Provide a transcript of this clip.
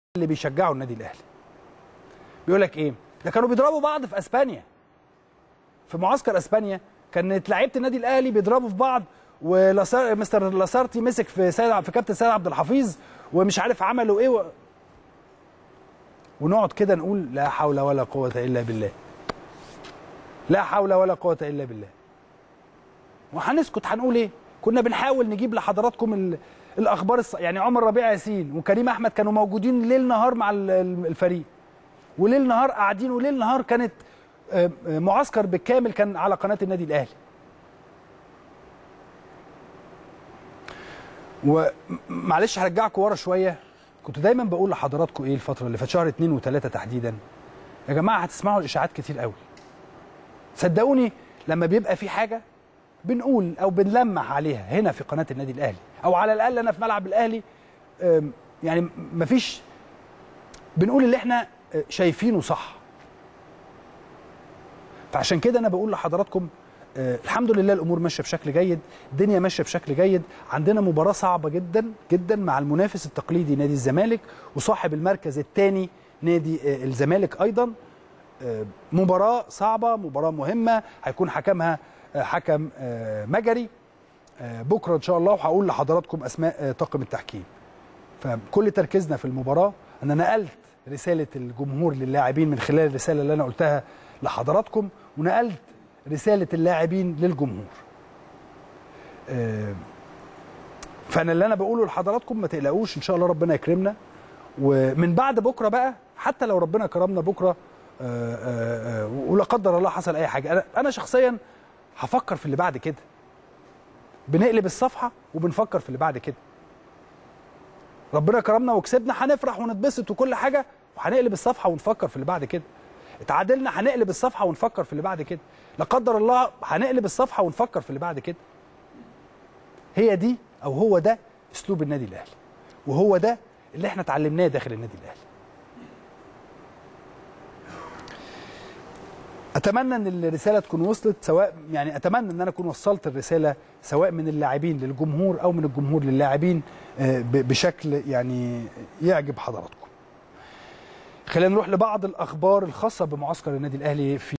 اللي بيشجعوا النادي الاهلي بيقول لك ايه ده كانوا بيضربوا بعض في اسبانيا في معسكر اسبانيا كانت لعيبه النادي الاهلي بيضربوا في بعض ولاسار مستر لاسارتي مسك في سيد في كابتن سيد عبد الحفيظ ومش عارف عملوا ايه و... ونقعد كده نقول لا حول ولا قوه الا بالله لا حول ولا قوه الا بالله وهنسكت هنقول ايه كنا بنحاول نجيب لحضراتكم ال... الاخبار الص... يعني عمر ربيع ياسين وكريم احمد كانوا موجودين ليل نهار مع الفريق وليل نهار قاعدين وليل نهار كانت معسكر بالكامل كان على قناه النادي الاهلي ومعلش هرجعكم ورا شويه كنت دايما بقول لحضراتكم ايه الفتره اللي فاتت شهر اثنين وثلاثه تحديدا يا جماعه هتسمعوا الاشاعات كتير قوي صدقوني لما بيبقى في حاجه بنقول او بنلمح عليها هنا في قناه النادي الاهلي او على الاقل انا في ملعب الاهلي يعني مفيش بنقول اللي احنا شايفينه صح فعشان كده انا بقول لحضراتكم آه الحمد لله الامور ماشيه بشكل جيد الدنيا ماشيه بشكل جيد عندنا مباراه صعبه جدا جدا مع المنافس التقليدي نادي الزمالك وصاحب المركز الثاني نادي آه الزمالك ايضا آه مباراه صعبه مباراه مهمه هيكون حكمها آه حكم آه مجري آه بكره ان شاء الله وهقول لحضراتكم اسماء آه طاقم التحكيم فكل تركيزنا في المباراه انا نقلت رساله الجمهور للاعبين من خلال الرساله اللي انا قلتها لحضراتكم ونقلت رساله اللاعبين للجمهور فانا اللي انا بقوله لحضراتكم ما تقلقوش ان شاء الله ربنا يكرمنا ومن بعد بكره بقى حتى لو ربنا كرمنا بكره ولا قدر الله حصل اي حاجه انا انا شخصيا هفكر في اللي بعد كده بنقلب الصفحه وبنفكر في اللي بعد كده ربنا كرمنا وكسبنا هنفرح ونتبسط وكل حاجه وهنقلب الصفحه ونفكر في اللي بعد كده اتعادلنا هنقلب الصفحه ونفكر في اللي بعد كده لا قدر الله هنقلب الصفحه ونفكر في اللي بعد كده هي دي او هو ده اسلوب النادي الاهلي وهو ده اللي احنا اتعلمناه داخل النادي الاهلي اتمنى ان الرساله تكون وصلت سواء يعني اتمنى ان انا اكون وصلت الرساله سواء من اللاعبين للجمهور او من الجمهور للاعبين بشكل يعني يعجب حضراتكم خلينا نروح لبعض الاخبار الخاصه بمعسكر النادي الاهلي في